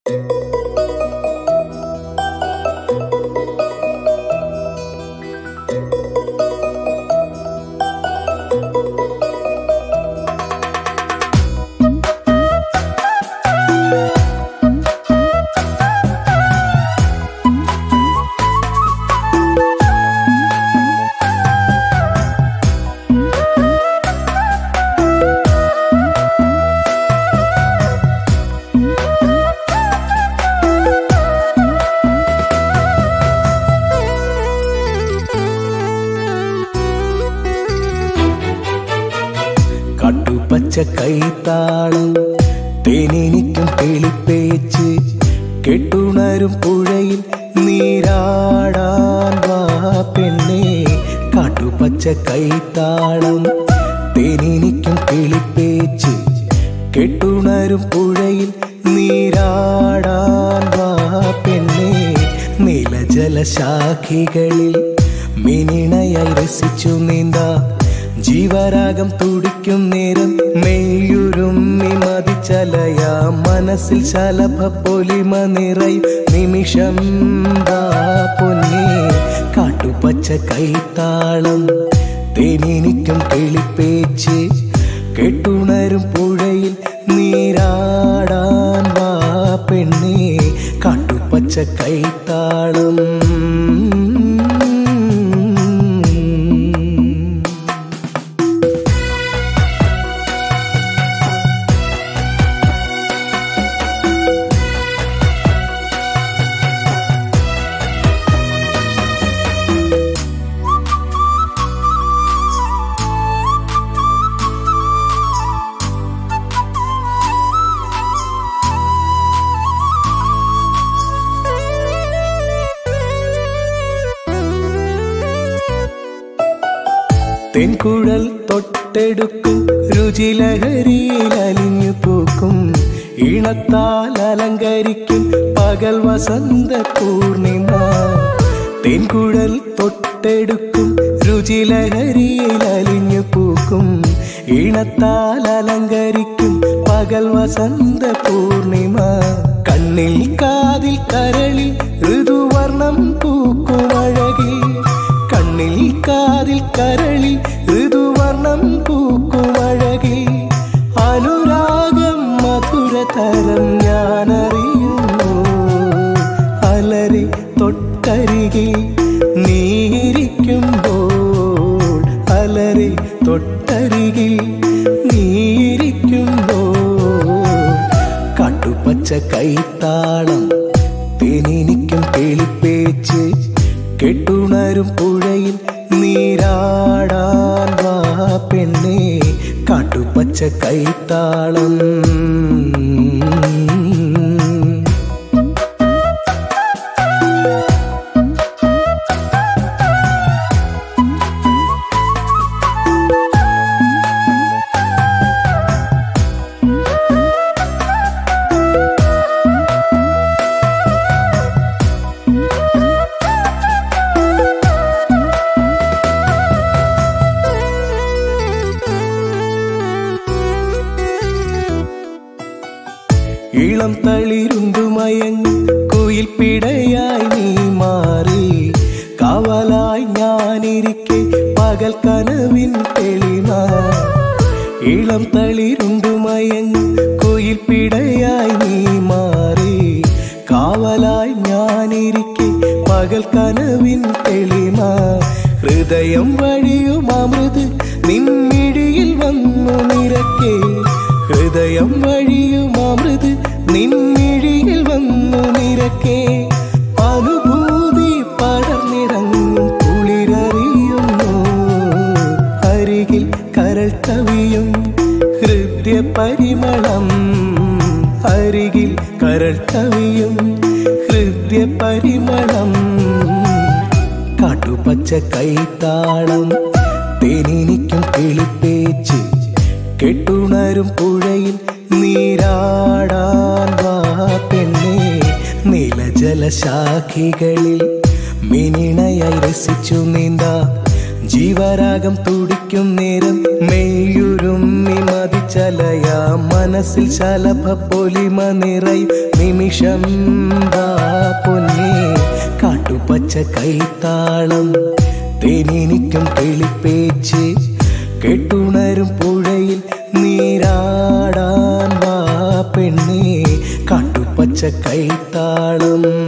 കട്ടുപച്ച കൈത്താളം തേനെനിക്കും കിളിപ്പേച്ച് കെട്ടുണരും പുഴയിൽ നീരാടാൻ വാ പെണ്ണേ കാട്ടുപച്ച കൈത്താളം തേനെനിക്കും കിളിപ്പേച്ച് കെട്ടുണരും പുഴയിൽ നീരാടാൻ വാ പെണ്ണേ നീലജലശാഖികളിൽ മിനിണയായി രസിച്ചു നീന്താ ജീവരാഗം തുടിക്കും നേരം മെയ്യുരുമ്മി മതിച്ചലയ മനസ്സിൽ ശലഭ പൊലിമ നിറയും നിമിഷം വാ പൊന്നേ കാട്ടുപച്ച കൈത്താളം തേനിനിക്കും കിളിപ്പേച്ച് കെട്ടുണരും പുഴയിൽ നീരാടാൻ വാ പെണ്ണേ കാട്ടുപച്ച കൈത്താളം തെൻകുഴൽ തൊട്ടെടുക്കും രുചിലഹരിയിൽ അലിഞ്ഞു പൂക്കും ഈണത്താൽ അലങ്കരിക്കും പകൽ വസന്ത പൂർണിമ തെൻകുഴൽ തൊട്ടെടുക്കും രുചിലഹരിയിൽ അലിഞ്ഞു പൂക്കും ഈണത്താൽ അലങ്കരിക്കും പകൽ വസന്ത പൂർണിമ കണ്ണിൽ കാതിൽ കരളിൽ ഋതുവർണം പൂക്കും അഴകിൽ കണ്ണിൽ കാതിൽ കരളിൽ ഋതുവർണം പൂക്കും അഴകിൽ അനുരാഗം മധുരതരം ഞാനറിയുന്നു അലറി തൊട്ടരികിൽ നീരിക്കുമ്പോൾ അലറി തൊട്ടരികിൽ നീരിക്കുമ്പോൾ കാട്ടുപച്ച കൈത്താളം തേനിനിക്കും കിളിപ്പേച്ച് കെട്ടുണരും പുഴയിൽ നീരാടാൻ വാ പെണ്ണേ കാട്ടുപച്ച കൈത്താളം ഇളം തളിരുണ്ടു മയങ്ങും കുയിൽ പിടയായി നീ മാറി കാവലായി ഞാനിരിക്കെ പകൽ കനവിൻ തെളിമ ഇളം തളിരുണ്ടു മയങ്ങും കുയിൽ പിടയായി നീ മാറി കാവലായി ഞാനിരിക്കെ പകൽ കനവിൻ തെളിമ ഹൃദയം വഴിയും അമൃത് നിൻമിഴിയിൽ വന്നു നിരക്കേ ഹൃദയം വഴിയും അമൃത് നിൻമിഴിയിൽ വന്നു നിരക്കേ അനുഭൂതി പടർന്നിറങ്ങും കുളിരറിയുന്നു അരികിൽ കരൾ കവിയും ഹൃദയ പരിമളം അരികിൽ കരൾ കവിയും ഹൃദയ പരിമളം കാട്ടുപച്ച കൈത്താളം തേനിനിക്കും കിളിപ്പേച്ച് കെട്ടുണരും പുഴയിൽ നീരാടാൻ വാ പെണ്ണേ നീലജലശാഖികളിൽ മിനിണയായി രസിച്ചു നീന്താ ജീവരാഗം തുടിക്കും നേരം മെയ്യു കുളിരുരുമ്മി മതിച്ചലയ മനസ്സിൽ ശലഭ പൊലിമ നിറൈ നിമിഷം വാ പൊന്നേ കാട്ടുപച്ച കൈത്താളം തേനിനിക്കും കിളിപ്പേച്ച് കെട്ടുണരും പുഴയിൽ നീരാടാൻ വാ പെണ്ണേ കാട്ടുപച്ച കൈത്താളം